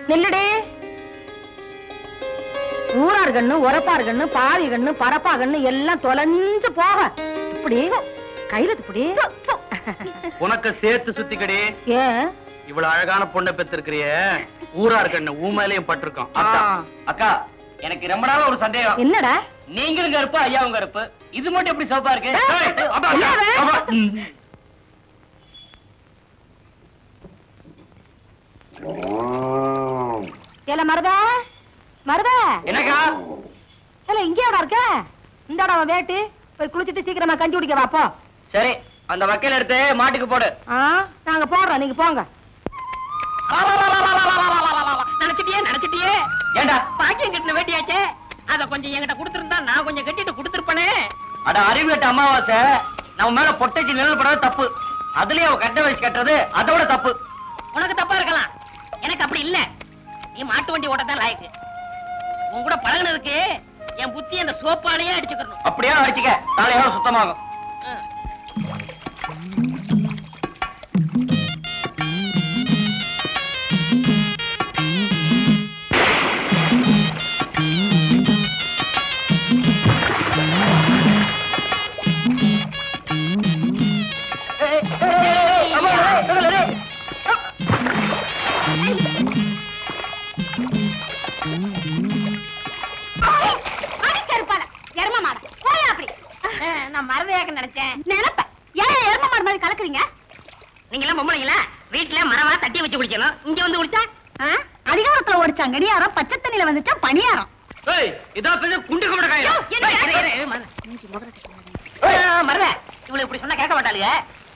நில்லுடி ஊரார் கண்ணு உரப்பார் கண்ணு பாவி கண்ணு பரப்பா கண்ணு எல்லாம் தொலைஞ்சு போக இப்படி கையில இப்படி உனக்கு சேர்த்து சுத்திக்கடி ஏன் இவ்வளவு அழகான பொண்ணை பெற்றிருக்கிறிய ஊரா இருக்கண்ணு ஊமையிலையும் பட்டிருக்கோம் அக்கா ஆ. அக்கா எனக்கு ரொம்ப நாளா ஒரு சந்தேகம் என்னடா நீங்களும் கருப்பு ஐயாவும் கருப்பு இது மட்டும் எப்படி சோப்பா இருக்கு ஏய், ஏய், அப்பா, என்ன அக்கா, இது? அப்பா. ம். ஏல மருதா மருதா என்னக்கா ஏல இங்கேடா இருக்க இந்தாடா உன் வேட்டு போய் குளிச்சிட்டு சீக்கிரமா கஞ்சி குடிக்க வா போ சரி அந்த வக்கீல் எடுத்து மாட்டுக்கு போடு ஆ நாங்க போடுறோம் நீங்க போங்க நினைச்சிட்டியே நினைச்சிட்டியே ஏண்டா பாக்கியம் கட்டின வேட்டியாச்சே அத கொஞ்சம் என்கிட்ட கொடுத்திருந்தா நான் கொஞ்சம் கட்டிட்டு கொடுத்திருப்பனே அட அறிவு கட்ட அமாவாசை நம்ம மேல பொட்டைக்கு நிழல் படுறது தப்பு அதுலயே அவ கட்ட வயசு கட்டுறது அதோட தப்பு உனக்கு தப்பா இருக்கலாம் எனக்கு அப்படி இல்ல நீ மாட்டு வண்டி ஓட்டத்தான் லாயக்கு உன் கூட பழகுனதுக்கு என் புத்தி அந்த சோப்பாலேயே அடிச்சுக்கணும் அப்படியே அடிச்சுக்க தலையோட சுத்தமாகும் எரும மாடு போய் அப்படி நான் மறதையாக நினைச்சேன் நினைப்பேன் ஏன் எரும மாடு மாதிரி கலக்குறீங்க நீங்க எல்லாம் பொம்பளைங்களா வீட்டுல மரமா தட்டி வச்சு குடிக்கணும் இங்க வந்து குடிச்சா ஆ? அதிகாரத்துல ஓடிச்சா கடியாரம் பச்சை தண்ணியில வந்துச்சா பணியாரம் ஏய் இதான் பெரிய குண்டு கும்பிட காயம் மறத இவளை இப்படி சொன்னா கேட்க மாட்டாளுங்க